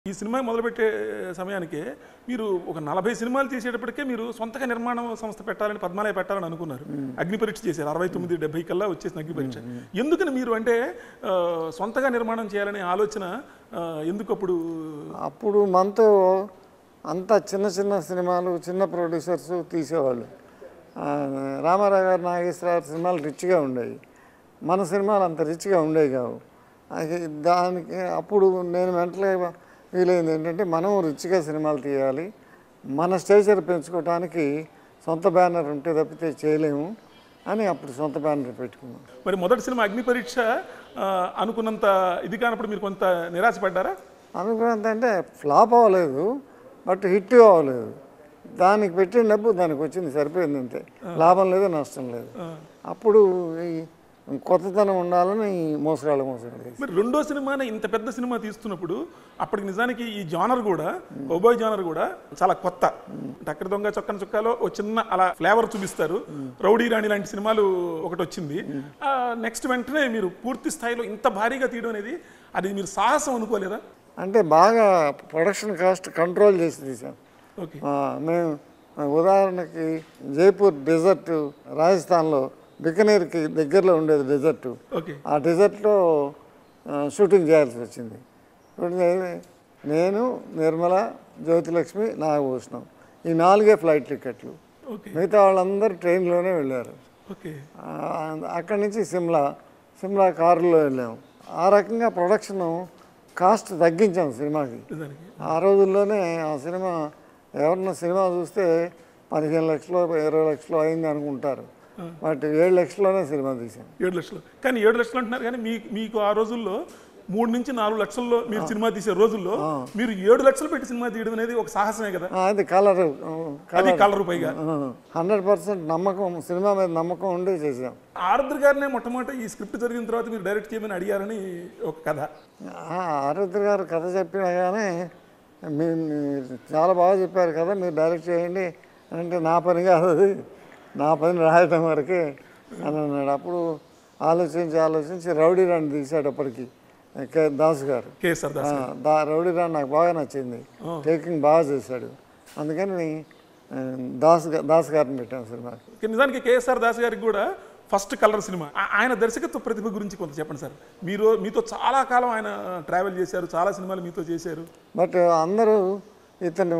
ఈ సినిమా మొదలుపెట్టే సమయానికి మీరు ఒక నలభై సినిమాలు తీసేటప్పటికే మీరు సొంతగా నిర్మాణ సంస్థ పెట్టాలని పద్మాలయ పెట్టాలని అనుకున్నారు అగ్ని పరీక్ష చేశారు అరవై తొమ్మిది డెబ్బై కల్లా వచ్చేసిన అగ్ని పరీక్ష ఎందుకని మీరు అంటే ఆ, సొంతగా నిర్మాణం చేయాలనే ఆలోచన ఆ, ఎందుకు అప్పుడు అప్పుడు మనతో అంతా చిన్న చిన్న సినిమాలు చిన్న ప్రొడ్యూసర్స్ తీసేవాళ్ళు ఆ, రామారావు గారు నాగేశ్వరరావు సినిమాలు రిచ్గా ఉండేవి మన సినిమాలు అంత రిచ్గా ఉండేవి కావు అది దానికి అప్పుడు నేను మెంటల్గా వీలైంది ఏంటంటే మనం రిచ్గా సినిమాలు తీయాలి మన స్టేచర్ పెంచుకోవడానికి సొంత బ్యానర్ ఉంటే తప్పితే చేయలేము అని అప్పుడు సొంత బ్యానర్ పెట్టుకున్నాం మరి మొదటి సినిమా అగ్ని పరీక్ష ఆ, అనుకున్నంత ఇది కానప్పుడు మీరు కొంత నిరాశపడ్డారా అనుకున్నంత అంటే ఫ్లాప్ అవ్వలేదు బట్ హిట్ అవ్వలేదు దానికి పెట్టిన డబ్బు దానికి వచ్చింది సరిపోయింది అంతే లాభం లేదు నష్టం లేదు అప్పుడు ఈ కొత్తతనం ఉండాలని ఈ మోసగాళ్ళ మోసగాళ్ళు చేశారు. మరి రెండో సినిమాని ఇంత పెద్ద సినిమా తీస్తున్నప్పుడు అప్పటికి నిజానికి ఈ జానర్ కూడా ఓబాయ్ జానర్ కూడా చాలా కొత్త టక్కర దొంగ చొక్కన చుక్కాలో ఒక చిన్న అలా ఫ్లేవర్ చూపిస్తారు రౌడీ రాణి లాంటి సినిమాలు ఒకటి వచ్చింది నెక్స్ట్ వెంటనే మీరు పూర్తి స్థాయిలో ఇంత భారీగా తీయడం అనేది అది మీరు సాహసం అనుకోలేదా అంటే బాగా ప్రొడక్షన్ కాస్ట్ కంట్రోల్ చేసి తీసాం ఓకే ఆ, మేము ఆ, ఉదాహరణకి జైపూర్ డెజర్ట్ రాజస్థాన్లో బికనేర్కి దగ్గరలో ఉండేది డెజర్ట్ ఓకే ఆ డెజర్ట్లో ఆ, షూటింగ్ చేయాల్సి వచ్చింది షూటింగ్ చేసి నేను నిర్మల జ్యోతిలక్ష్మి నాగభూషణం ఈ నాలుగే ఫ్లైట్ టికెట్లు ఓకే మిగతా వాళ్ళందరూ ట్రైన్లోనే వెళ్ళారు ఓకే ఆ, అక్కడి నుంచి సిమ్లా సిమ్లా కారులో వెళ్ళాము ఆ రకంగా ప్రొడక్షన్ కాస్ట్ తగ్గించాం సినిమాకి నిజానికి ఆ రోజుల్లోనే ఆ సినిమా ఎవరన్నా సినిమా చూస్తే పదిహేను లక్షలు ఇరవై లక్షలు అయింది అనుకుంటారు బట్ ఏడు లక్షల్లోనే సినిమా తీసాం ఏడు లక్షలు కానీ ఏడు లక్షలు అంటున్నారు కానీ మీ మీకు ఆ రోజుల్లో మూడు నుంచి నాలుగు లక్షల్లో మీరు సినిమా తీసే రోజుల్లో మీరు ఏడు లక్షలు పెట్టి సినిమా తీయడం అనేది ఒక సాహసమే కదా ఆ, అది కలర్ అది కలర్ పైగా హండ్రెడ్ పర్సెంట్ నమ్మకం సినిమా మీద నమ్మకం ఉండి చేసాం ఆరుద్ర గారినే మొట్టమొదటి ఈ స్క్రిప్ట్ జరిగిన తర్వాత మీరు డైరెక్ట్ చేయమని అడిగారని ఒక కథ ఆ, ఆరుద్ర గారు కథ చెప్పినా కానీ మీరు మీరు చాలా బాగా చెప్పారు కదా మీరు డైరెక్ట్ చేయండి అంటే నా పని కాదు అది నా పని రాయటం వరకే అని అన్నాడు అప్పుడు ఆలోచించి ఆలోచించి రౌడీ రాణి తీసేటప్పటికి కే దాస్ గారు కేఎస్ఆర్ దాస్ ఆ, దా రౌడీ రాణి నాకు బాగా నచ్చింది టేకింగ్ బాగా చేశాడు అందుకని ఆ, దాస్ గా- దాస్ గారిని పెట్టాం సినిమాకి ఓకే, నిజానికి కేఎస్ఆర్ దాస్ గారికి కూడా ఫస్ట్ కలర్ సినిమా ఆ- ఆయన దర్శకత్వ ప్రతిభ గురించి కొంత చెప్పండి సార్ మీరు మీతో చాలా కాలం ఆయన ట్రావెల్ చేశారు చాలా సినిమాలు మీతో చేశారు బట్ అందరూ ఇతను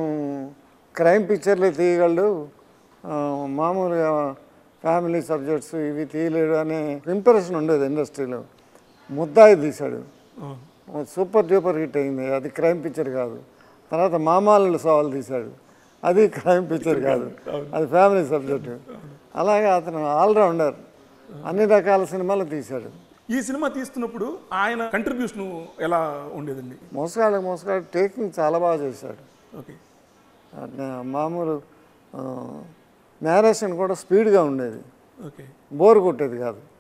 క్రైమ్ పిక్చర్లే తీయగలడు ఆ, మామూలుగా ఫ్యామిలీ సబ్జెక్ట్స్ ఇవి తీయలేడు అనే ఇంప్రెషన్ ఉండేది ఇండస్ట్రీలో ముద్దాయి తీశాడు అవును. సూపర్ డూపర్ హిట్ అయింది అది క్రైమ్ పిక్చర్ కాదు తర్వాత మామాలు సవాల్ తీశాడు అది క్రైమ్ పిక్చర్ కాదు అది ఫ్యామిలీ సబ్జెక్టు అలాగే అతను ఆల్రౌండర్ అన్ని రకాల సినిమాలు తీశాడు ఈ సినిమా తీస్తున్నప్పుడు ఆయన కంట్రిబ్యూషన్ ఎలా ఉండేదండి మోసగాళ్ళకి మోసగాడు టేకింగ్ చాలా బాగా చేశాడు ఓకే అట్లా మామూలు నేరేషన్ కూడా స్పీడ్గా ఉండేది ఓకే బోర్ కొట్టేది కాదు